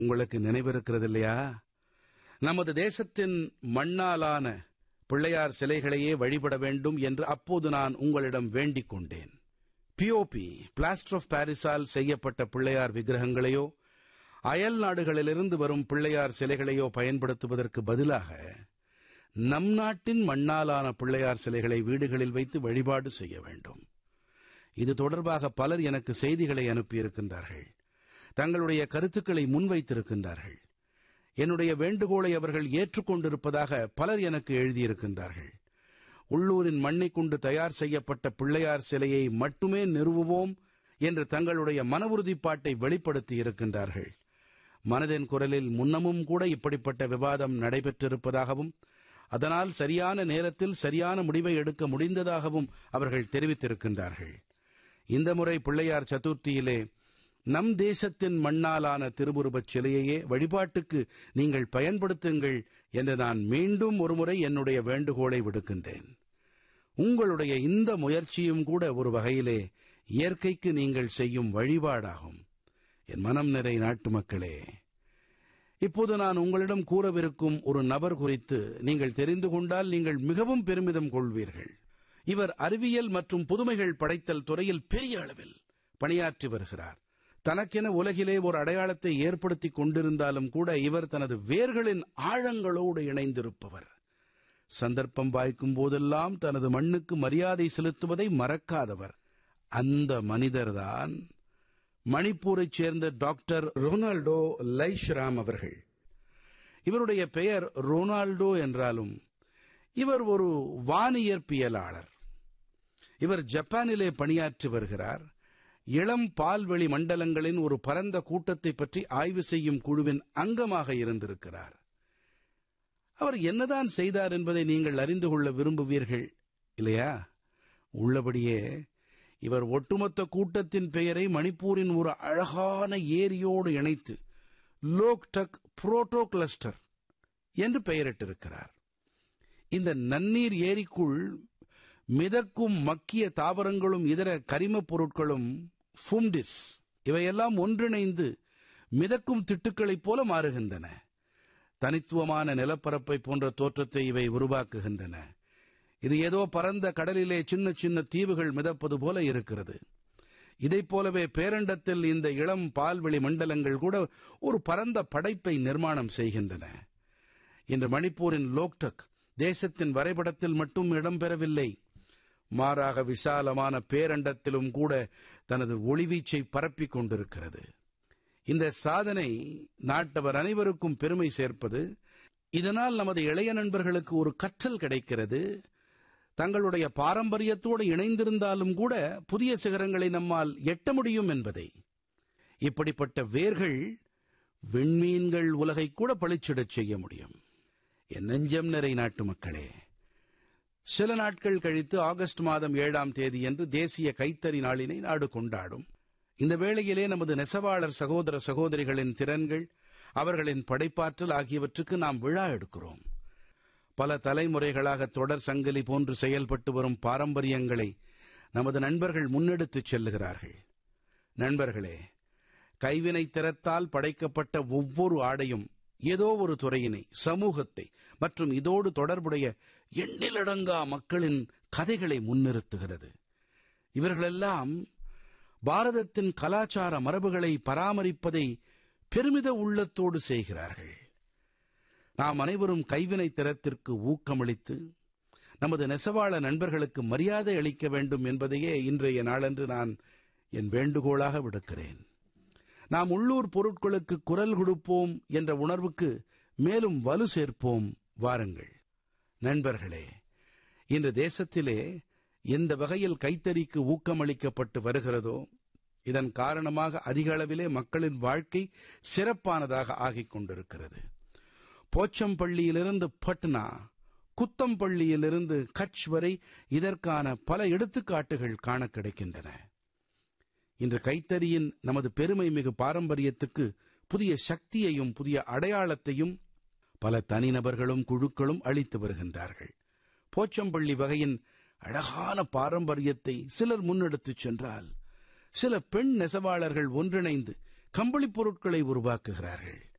உங்களுக்கு நினைவிருக்கிறது இல்லையா நமது தேசத்தின் மண்ணாலான பிள்ளையார் சிலைகளையே வழிபட வேண்டும் என்று அப்போது நான் உங்களிடம் வேண்டிக் கொண்டேன் பிஓபி பிளாஸ்டர் ஆஃப் பாரிஸால் செய்யப்பட்ட பிள்ளையார் விக்கிரகங்களையோ அயல் நாடுகளிலிருந்து வரும் பிள்ளையார் சிலைகளையோ பயன்படுத்துவதற்கு பதிலாக நம் நாட்டின் மண்ணாலான பிள்ளையார் சிலைகளை வீடுகளில் வைத்து வழிபாடு செய்ய வேண்டும் இது தொடர்பாக பலர் எனக்கு செய்திகளை அனுப்பியிருக்கின்றார்கள் தங்களுடைய கருத்துக்களை முன்வைத்திருக்கின்றார்கள் என்னுடைய வேண்டுகோளை அவர்கள் ஏற்றுக்கொண்டிருப்பதாக பலர் எனக்கு எழுதியிருக்கின்றார்கள் உள்ளூரின் மண்ணைக் கொண்டு தயார் செய்யப்பட்ட பிள்ளையார் சிலையை மட்டுமே நிறுவுவோம் என்று தங்களுடைய மன உறுதிப்பாட்டை வெளிப்படுத்தி இருக்கின்றார்கள் மனதின் குரலில் முன்னமும் கூட இப்படிப்பட்ட விவாதம் நடைபெற்றிருப்பதாகவும் அதனால் சரியான நேரத்தில் சரியான முடிவை எடுக்க முடிந்ததாகவும் அவர்கள் தெரிவித்திருக்கின்றார்கள் இந்த முறை பிள்ளையார் சதுர்த்தியிலே நம் தேசத்தின் மண்ணாலான திருவுருவச் சிலையையே வழிபாட்டுக்கு நீங்கள் பயன்படுத்துங்கள் என்று நான் மீண்டும் ஒருமுறை என்னுடைய வேண்டுகோளை விடுக்கின்றேன் உங்களுடைய இந்த முயற்சியும் கூட ஒரு வகையிலே இயற்கைக்கு நீங்கள் செய்யும் வழிபாடாகும் என் மனம் நிறை நாட்டு மக்களே இப்போது நான் உங்களிடம் கூறவிருக்கும் ஒரு நபர் குறித்து நீங்கள் தெரிந்து கொண்டால் நீங்கள் மிகவும் பெருமிதம் கொள்வீர்கள் இவர் அறிவியல் மற்றும் புதுமைகள் படைத்தல் துறையில் பெரிய அளவில் பணியாற்றி வருகிறார் தனக்கென உலகிலே ஒரு அடையாளத்தை ஏற்படுத்திக் கொண்டிருந்தாலும் கூட இவர் தனது வேர்களின் ஆழங்களோடு இணைந்திருப்பவர் சந்தர்ப்பம் வாய்க்கும் போதெல்லாம் தனது மண்ணுக்கு மரியாதை செலுத்துவதை மறக்காதவர் அந்த மனிதர்தான் மணிப்பூரைச் சேர்ந்த டாக்டர் ரொனால்டோ லைஷ்ராம் அவர்கள் இவருடைய பெயர் ரொனால்டோ என்றாலும் இவர் ஒரு வானியற்பியலாளர் இவர் ஜப்பானிலே பணியாற்றி வருகிறார் இளம் பால்வெளி மண்டலங்களின் ஒரு பரந்த கூட்டத்தை பற்றி ஆய்வு செய்யும் குழுவின் அங்கமாக இருந்திருக்கிறார் அவர் என்னதான் செய்தார் என்பதை நீங்கள் அறிந்து கொள்ள விரும்புவீர்கள் இல்லையா உள்ளபடியே இவர் ஒட்டுமொத்த கூட்டத்தின் பெயரை மணிப்பூரின் ஒரு அழகான ஏரியோடு இணைத்து லோக்டக் புரோட்டோ கிளஸ்டர் என்று பெயரிட்டிருக்கிறார் இந்த நன்னீர் ஏரிக்குள் மிதக்கும் மக்கிய தாவரங்களும் இதர கரிமப் பொருட்களும் ஃபும்டிஸ் இவையெல்லாம் ஒன்றிணைந்து மிதக்கும் திட்டுக்களைப் போல மாறுகின்றன தனித்துவமான நிலப்பரப்பை போன்ற தோற்றத்தை இவை உருவாக்குகின்றன இது ஏதோ பரந்த கடலிலே சின்ன சின்ன தீவுகள் மிதப்பது போல இருக்கிறது இதைப் போலவே பேரண்டத்தில் இந்த இளம் பால்வெளி மண்டலங்கள் கூட ஒரு பரந்த படைப்பை நிர்மாணம் செய்கின்றன இன்று மணிப்பூரின் லோக்டக் தேசத்தின் வரைபடத்தில் மட்டும் இடம்பெறவில்லை மாறாக விசாலமான பேரண்டத்திலும் கூட தனது ஒளிவீச்சை பரப்பிக் கொண்டிருக்கிறது இந்த சாதனை நாட்டவர் அனைவருக்கும் பெருமை சேர்ப்பது இதனால் நமது இளைய நண்பர்களுக்கு ஒரு கற்றல் கிடைக்கிறது தங்களுடைய பாரம்பரியத்தோடு இணைந்திருந்தாலும் கூட புதிய சிகரங்களை நம்மால் எட்ட முடியும் என்பதை இப்படிப்பட்ட வேர்கள் விண்மீன்கள் உலகை கூட பளிச்சிடச் செய்ய முடியும் என் நெஞ்சம் நிறை நாட்டு மக்களே சில நாட்கள் கழித்து ஆகஸ்ட் மாதம் ஏழாம் தேதியன்று தேசிய கைத்தறி நாளினை நாடு கொண்டாடும் இந்த வேளையிலே நமது நெசவாளர் சகோதர சகோதரிகளின் திறன்கள் அவர்களின் படைப்பாற்றல் ஆகியவற்றுக்கு நாம் விழா எடுக்கிறோம் பல தலைமுறைகளாக தொடர் சங்கிலி போன்று செயல்பட்டு வரும் பாரம்பரியங்களை நமது நண்பர்கள் முன்னெடுத்துச் செல்லுகிறார்கள் நண்பர்களே கைவினை திறத்தால் படைக்கப்பட்ட ஒவ்வொரு ஆடையும் ஏதோ ஒரு துறையினை சமூகத்தை மற்றும் இதோடு தொடர்புடைய எண்ணிலடங்கா மக்களின் கதைகளை முன்னிறுத்துகிறது இவர்களெல்லாம் பாரதத்தின் கலாச்சார மரபுகளை பராமரிப்பதை பெருமித உள்ளத்தோடு செய்கிறார்கள் நாம் அனைவரும் கைவினை திறத்திற்கு ஊக்கமளித்து நமது நெசவாள நண்பர்களுக்கு மரியாதை அளிக்க வேண்டும் என்பதையே இன்றைய நாளன்று நான் என் வேண்டுகோளாக விடுக்கிறேன் நாம் உள்ளூர் பொருட்களுக்கு குரல் கொடுப்போம் என்ற உணர்வுக்கு மேலும் வலு சேர்ப்போம் வாருங்கள் நண்பர்களே இன்று தேசத்திலே எந்த வகையில் கைத்தறிக்கு ஊக்கமளிக்கப்பட்டு வருகிறதோ இதன் காரணமாக அதிக அளவிலே மக்களின் வாழ்க்கை சிறப்பானதாக ஆகிக் கொண்டிருக்கிறது போச்சம்பள்ளியிலிருந்து பட்னா குத்தம்பள்ளியிலிருந்து கட்ச் வரை இதற்கான பல எடுத்துக்காட்டுகள் காண கிடைக்கின்றன இன்று கைத்தறியின் நமது பெருமை மிகு பாரம்பரியத்துக்கு புதிய சக்தியையும் புதிய அடையாளத்தையும் பல தனிநபர்களும் குழுக்களும் அளித்து வருகின்றார்கள் போச்சம்பள்ளி வகையின் அழகான பாரம்பரியத்தை சிலர் முன்னெடுத்துச் சென்றால் சில பெண் நெசவாளர்கள் ஒன்றிணைந்து கம்பளிப் பொருட்களை உருவாக்குகிறார்கள்